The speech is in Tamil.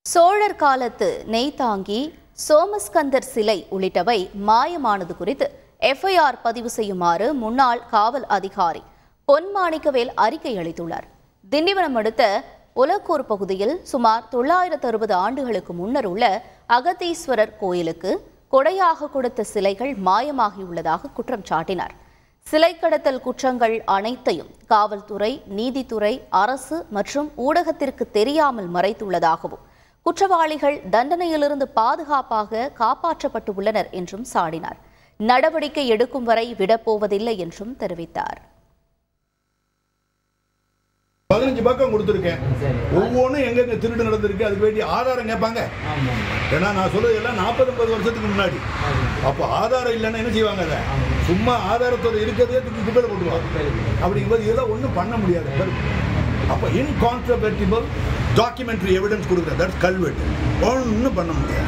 சோழர் காலத்து நெய்தாங்கி சோமஸ்கந்தர் சிலை உள்ளிட்டவை மாயமானது குறித்து எஃப்ஐஆர் பதிவு செய்யுமாறு முன்னாள் காவல் அதிகாரி பொன்மாணிக்கவேல் அறிக்கை அளித்துள்ளார் திண்டிவனம் அடுத்த உலக்கூர் பகுதியில் சுமார் தொள்ளாயிரத்து அறுபது ஆண்டுகளுக்கு முன்னர் உள்ள அகத்தீஸ்வரர் கோயிலுக்கு கொடையாக கொடுத்த சிலைகள் மாயமாகியுள்ளதாக குற்றம் சாட்டினார் சிலை கடத்தல் குற்றங்கள் அனைத்தையும் காவல்துறை நீதித்துறை அரசு மற்றும் ஊடகத்திற்கு தெரியாமல் மறைத்துள்ளதாகவும் குற்றவாளிகள் தண்டனையிலிருந்து பாதுகாப்பாக காப்பாற்றப்பட்டு உள்ளனர் என்றும் சாடினார் நடவடிக்கை எடுக்கும் வரை விடப்போவதில்லை என்றும் தெரிவித்தார் பதினஞ்சு பக்கம் கொடுத்துருக்கேன் ஒவ்வொன்றும் எங்கெங்க திருடு நடந்திருக்கு அதுக்கு வேண்டிய ஆதாரம் கேட்பாங்க ஏன்னா நான் சொல்றது எல்லாம் நாற்பது ஐம்பது வருஷத்துக்கு முன்னாடி அப்போ ஆதாரம் இல்லைன்னா என்ன செய்வாங்க அதை சும்மா ஆதாரத்தோட இருக்கிறதே தூக்கி குப்பையில் போட்டுருவாங்க அப்படிங்கும்போது இதெல்லாம் ஒன்றும் பண்ண முடியாது அப்போ இன்கான்ட்ரவர்டிபிள் டாக்குமெண்ட்ரி எவிடன்ஸ் கொடுக்குறது தட்ஸ் கல்வெட்டு ஒன்றும் பண்ண முடியாது